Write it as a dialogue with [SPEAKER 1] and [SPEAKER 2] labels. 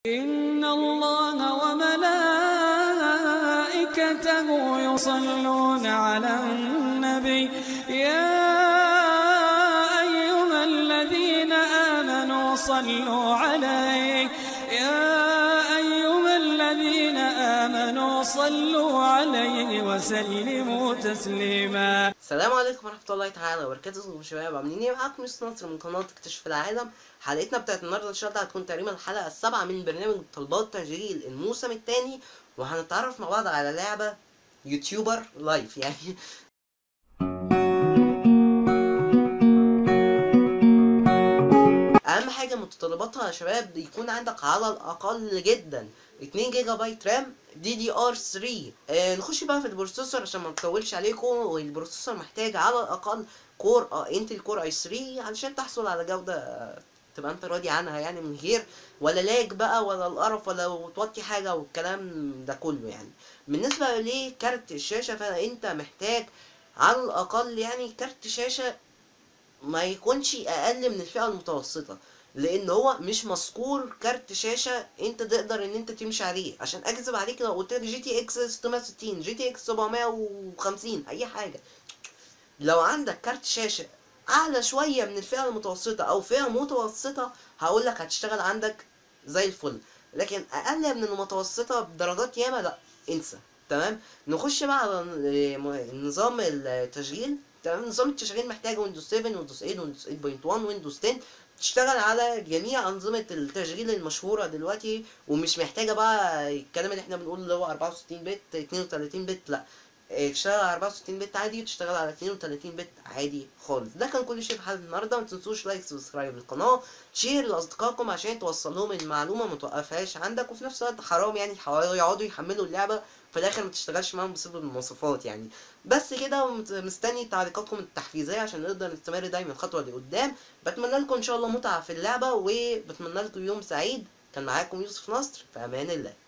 [SPEAKER 1] إن الله وملائكته يصلون على النبي يا أيها الذين آمنوا صلوا عليه يا أيها الذين آمنوا صلوا عليه وسلموا تسليما
[SPEAKER 2] السلام عليكم ورحمة الله تعالى وبركاته ازيكم يا شباب عاملين ايه معاكم يوسف نصر من قناة اكتشف العالم حلقتنا بتاعت النهارده ان شاء الله هتكون تقريبا الحلقة السابعة من برنامج طلبات تشغيل الموسم الثاني وهنتعرف مع بعض على لعبة يوتيوبر لايف يعني اهم حاجه متطلباتها يا شباب يكون عندك على الاقل جدا 2 جيجا بايت رام دي دي ار 3 آه نخش بقى في البروسيسور عشان ما نطولش عليكم والبروسيسور محتاج على الاقل كور آه انتل كور اي 3 علشان تحصل على جوده آه تبقى انت راضي عنها يعني من غير ولا لاج بقى ولا القرف ولا توطي حاجه والكلام ده كله يعني بالنسبه لكارت الشاشه فانت محتاج على الاقل يعني كارت شاشه ما يكونش اقل من الفئه المتوسطه لان هو مش مذكور كارت شاشه انت تقدر ان انت تمشي عليه عشان اكذب عليك لو قلت لك جي تي اكس 660 جي تي اكس 750 اي حاجه لو عندك كارت شاشه اعلى شويه من الفئه المتوسطه او فئه متوسطه هقول لك هتشتغل عندك زي الفل لكن اقل من المتوسطه بدرجات ياما لا انسى تمام نخش بقى على نظام التشغيل تمام نظام التشغيل محتاج ويندوز 7 ويندوز 8 ويندوز 8.1 ويندوز 10 تشتغل على جميع أنظمة التشغيل المشهورة دلوقتي ومش محتاجة بقى الكلام اللي احنا بنقول اللي هو 64 بت 32 بت لا تشتغل على 64 بت عادي وتشتغل على 32 بت عادي خالص ده كان كل شيء في حلقة النهاردة ما تنسوش لايك سبسكرايب للقناة شير لأصدقائكم عشان توصل لهم المعلومة ما توقفهاش عندك وفي نفس الوقت حرام يعني يقعدوا يحملوا اللعبة في الاخر ما تشتغلش معاهم بسبب المواصفات يعني بس كده مستني تعليقاتكم التحفيزيه عشان نقدر نستمر دايما خطوه لقدام بتمنى لكم ان شاء الله متعه في اللعبه وبتمنى لكم يوم سعيد كان معاكم يوسف نصر في امان الله